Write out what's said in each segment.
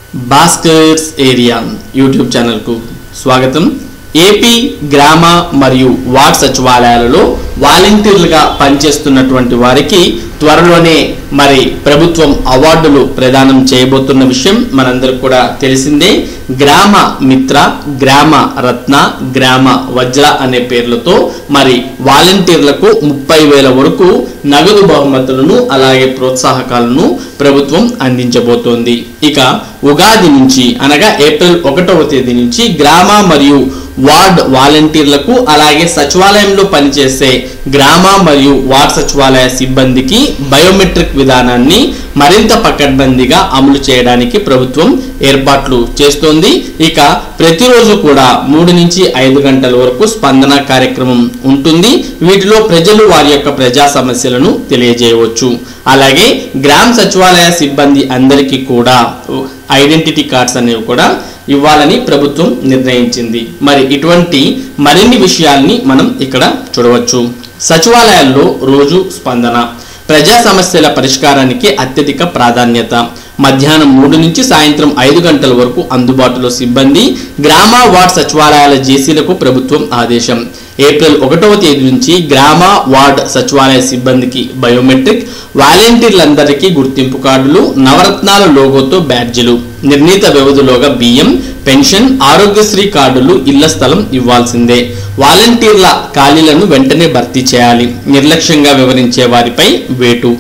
Bhaskar's area YouTube ఛానల్కు స్వాగతం AP గ్రామ మరియు వార్డ్ సచివాలయాలలో వాలంటీర్లుగా పనిచేస్తున్నటువంటి వారికి త్వరలోనే మరి ప్రభుత్వం అవార్డులు ప్రదానం చేయబోతున్న విషయం మనందరికి కూడా తెలిసిందే గ్రామ మిత్ర గ్రామ రత్న గ్రామ వజ్ర అనే పేర్లతో మరి వాలంటీర్లకు ముప్పై వేల వరకు నగదు బహుమతులను అలాగే ప్రోత్సాహకాలను ప్రభుత్వం అందించబోతోంది ఇక ఉగాది నుంచి అనగా ఏప్రిల్ ఒకటవ తేదీ నుంచి గ్రామ మరియు వార్డ్ వాలంటీర్లకు అలాగే సచివాలయంలో పనిచేసే గ్రామ మరియు వార్డ్ సచివాలయ సిబ్బందికి బయోమెట్రిక్ విధానాన్ని మరింత పకడ్బందీగా అమలు చేయడానికి ప్రభుత్వం ఏర్పాట్లు చేస్తోంది ఇక ప్రతిరోజు కూడా మూడు నుంచి ఐదు గంటల వరకు స్పందన కార్యక్రమం ఉంటుంది వీటిలో ప్రజలు వారి యొక్క ప్రజా సమస్యలను తెలియజేయవచ్చు అలాగే గ్రామ సచివాలయ సిబ్బంది అందరికీ కూడా ఐడెంటిటీ కార్డ్స్ అనేవి కూడా ఇవ్వాలని ప్రభుత్వం నిర్ణయించింది మరి ఇటువంటి మరిన్ని విషయాల్ని మనం ఇక్కడ చూడవచ్చు సచివాలయాల్లో రోజు స్పందన ప్రజా సమస్యల పరిష్కారానికి అత్యధిక ప్రాధాన్యత మధ్యాహ్నం మూడు నుంచి సాయంత్రం ఐదు గంటల వరకు అందుబాటులో సిబ్బంది గ్రామ వార్డ్ సచివాలయాల జేసీలకు ప్రభుత్వం ఆదేశం ఏప్రిల్ ఒకటవ తేదీ నుంచి గ్రామ వార్డ్ సచివాలయ సిబ్బందికి బయోమెట్రిక్ వాలంటీర్లందరికీ గుర్తింపు కార్డులు నవరత్నాల లోగోతో బ్యాడ్జీలు నిర్ణీత వ్యవధిలోగా బియ్యం పెన్షన్ ఆరోగ్యశ్రీ కార్డులు ఇళ్ల స్థలం ఇవ్వాల్సిందే వాలంటీర్ల ఖాళీలను వెంటనే భర్తీ చేయాలి నిర్లక్ష్యంగా వివరించే వారిపై వేటు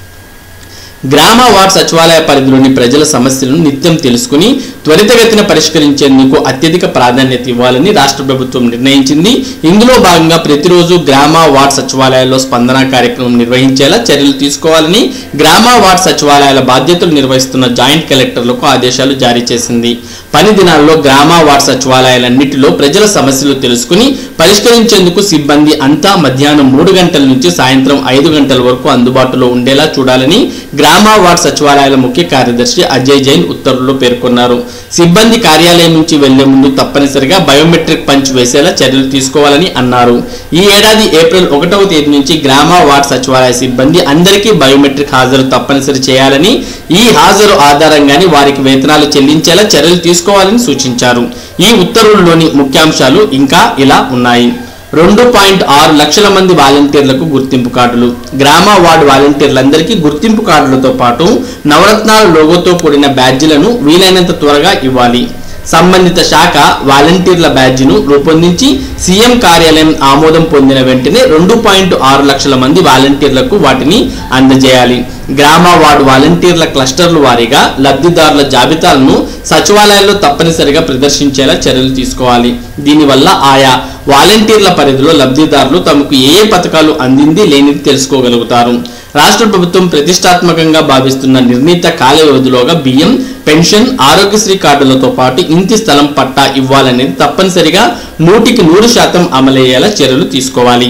గ్రామ వార్డ్ సచివాలయ పరిధిలోని ప్రజల సమస్యలను నిత్యం తెలుసుకుని త్వరితగతిన పరిష్కరించేందుకు అత్యధిక ప్రాధాన్యత ఇవ్వాలని రాష్ట్ర ప్రభుత్వం నిర్ణయించింది ఇందులో భాగంగా ప్రతిరోజు గ్రామ వార్డ్ సచివాలయాల్లో స్పందన కార్యక్రమం నిర్వహించేలా చర్యలు తీసుకోవాలని గ్రామ వార్డ్ సచివాలయాల బాధ్యతలు నిర్వహిస్తున్న జాయింట్ కలెక్టర్లకు ఆదేశాలు జారీ చేసింది పని దినాల్లో గ్రామ వార్డ్ సచివాలయాలన్నిటిలో ప్రజల సమస్యలు తెలుసుకుని పరిష్కరించేందుకు సిబ్బంది అంతా మధ్యాహ్నం మూడు గంటల నుంచి సాయంత్రం ఐదు గంటల వరకు అందుబాటులో ఉండేలా చూడాలని గ్రామ వార్డ్ సచివాలయాల ముఖ్య కార్యదర్శి అజయ్ జైన్ ఉత్తర్వుల్లో పేర్కొన్నారు సిబ్బంది కార్యాలయం నుంచి వెళ్లే ముందు తప్పనిసరిగా బయోమెట్రిక్ పంచ్ వేసేలా చర్యలు తీసుకోవాలని అన్నారు ఈ ఏడాది ఏప్రిల్ ఒకటవ తేదీ నుంచి గ్రామ వార్డ్ సచివాలయ సిబ్బంది అందరికీ బయోమెట్రిక్ హాజరు తప్పనిసరి చేయాలని ఈ హాజరు ఆధారంగానే వారికి వేతనాలు చెల్లించేలా చర్యలు తీసుకోవాలని సూచించారు ఈ ఉత్తర్వుల్లోని ముఖ్యాంశాలు ఇంకా ఇలా ఉన్నాయి రెండు పాయింట్ ఆరు లక్షల మంది వాలంటీర్లకు గుర్తింపు కార్డులు గ్రామ వార్డు వాలంటీర్లందరికీ గుర్తింపు కార్డులతో పాటు నవరత్నాల లోగోతో కూడిన బ్యాడ్జీలను వీలైనంత త్వరగా ఇవ్వాలి సంబంధిత శాఖ వాలంటీర్ల బ్యాడ్జిను రూపొందించి సీఎం కార్యాలయం ఆమోదం పొందిన వెంటనే రెండు పాయింట్ ఆరు లక్షల మంది వాలంటీర్లకు వాటిని అందజేయాలి గ్రామ వార్డు వాలంటీర్ల క్లస్టర్లు వారీగా లబ్ధిదారుల జాబితాలను సచివాలయాల్లో తప్పనిసరిగా ప్రదర్శించేలా చర్యలు తీసుకోవాలి దీనివల్ల ఆయా వాలంటీర్ల పరిధిలో లబ్ధిదారులు తమకు ఏ ఏ పథకాలు అందింది లేనిది తెలుసుకోగలుగుతారు రాష్ట్ర ప్రభుత్వం ప్రతిష్టాత్మకంగా భావిస్తున్న నిర్ణీత కాల వ్యవధిలోగా బియ్యం పెన్షన్ ఆరోగ్యశ్రీ కార్డులతో పాటు ఇంటి స్థలం పట్టా ఇవ్వాలనేది తప్పనిసరిగా నూటికి నూరు శాతం అమలయ్యేలా చర్యలు తీసుకోవాలి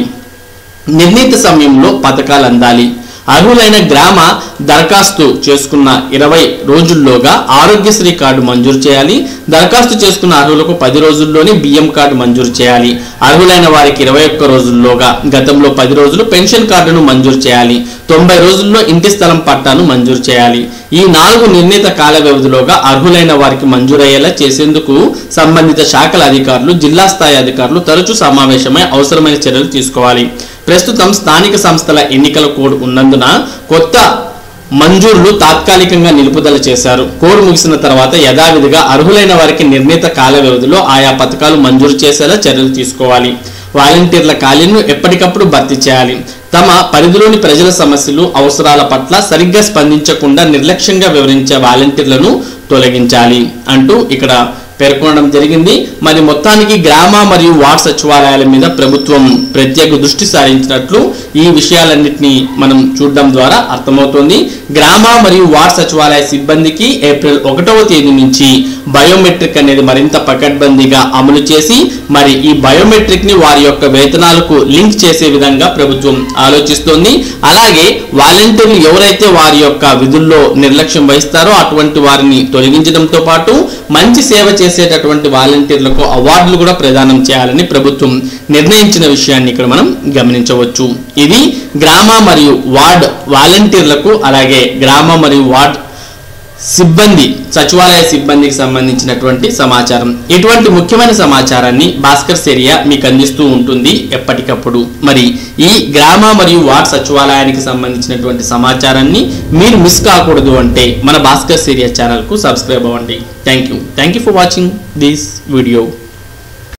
నిర్ణీత సమయంలో పథకాలు అందాలి అర్హులైన గ్రామ దరఖాస్తు చేసుకున్న ఇరవై రోజుల్లోగా ఆరోగ్యశ్రీ కార్డు మంజూరు చేయాలి దరఖాస్తు చేసుకున్న అర్హులకు పది రోజుల్లోనే బియ్యం కార్డు మంజూరు చేయాలి అర్హులైన వారికి ఇరవై ఒక్క రోజుల్లోగా గతంలో పది రోజులు పెన్షన్ కార్డును మంజూరు చేయాలి తొంభై రోజుల్లో ఇంటి స్థలం పట్టాను మంజూరు చేయాలి ఈ నాలుగు నిర్ణీత కాల వ్యవధిలోగా అర్హులైన వారికి మంజూరయ్యేలా చేసేందుకు సంబంధిత శాఖల అధికారులు జిల్లా స్థాయి అధికారులు తరచూ సమావేశమై అవసరమైన చర్యలు తీసుకోవాలి ప్రస్తుతం స్థానిక సంస్థల ఎన్నికల కోడ్ ఉన్నందున కొత్త మంజూరులు తాత్కాలికంగా నిలుపుదల చేశారు కోడ్ ముగిసిన తర్వాత యథావిధిగా అర్హులైన వారికి నిర్ణీత కాల వ్యవధిలో ఆయా పథకాలు మంజూరు చేసేలా చర్యలు తీసుకోవాలి వాలంటీర్ల ఖాళీలను ఎప్పటికప్పుడు భర్తీ చేయాలి తమ పరిధిలోని ప్రజల సమస్యలు అవసరాల పట్ల సరిగ్గా స్పందించకుండా నిర్లక్ష్యంగా వివరించే వాలంటీర్లను తొలగించాలి అంటూ ఇక్కడ పేర్కొనడం జరిగింది మరి మొత్తానికి గ్రామ మరియు వార్డ్ సచివాలయాల మీద ప్రభుత్వం ప్రత్యేక దృష్టి సారించినట్లు ఈ విషయాలన్నింటినీ మనం చూడడం ద్వారా అర్థమవుతోంది గ్రామ మరియు వార్డ్ సచివాలయ సిబ్బందికి ఏప్రిల్ ఒకటవ తేదీ నుంచి బయోమెట్రిక్ అనేది మరింత పకడ్బందీగా అమలు చేసి మరి ఈ బయోమెట్రిక్ ని వారి యొక్క వేతనాలకు లింక్ చేసే విధంగా ప్రభుత్వం ఆలోచిస్తోంది అలాగే వాలంటీర్లు ఎవరైతే వారి యొక్క విధుల్లో నిర్లక్ష్యం వహిస్తారో అటువంటి వారిని తొలగించడంతో పాటు మంచి సేవ చేసేటటువంటి వాలంటీర్లకు అవార్డులు కూడా ప్రదానం చేయాలని ప్రభుత్వం నిర్ణయించిన విషయాన్ని ఇక్కడ మనం గమనించవచ్చు ఇది గ్రామ మరియు వార్డ్ వాలంటీర్లకు అలాగే గ్రామ మరియు వార్డ్ సిబ్బంది సచివాలయ సిబ్బందికి సంబంధించినటువంటి సమాచారం ఇటువంటి ముఖ్యమైన సమాచారాన్ని భాస్కర్ ఏరియా మీకు అందిస్తూ ఉంటుంది ఎప్పటికప్పుడు మరి ఈ గ్రామ మరియు వార్డ్ సచివాలయానికి సంబంధించినటువంటి సమాచారాన్ని మీరు మిస్ కాకూడదు అంటే మన భాస్కర్ ఏరియా ఛానల్కు సబ్స్క్రైబ్ అవ్వండి thank you thank you for watching this video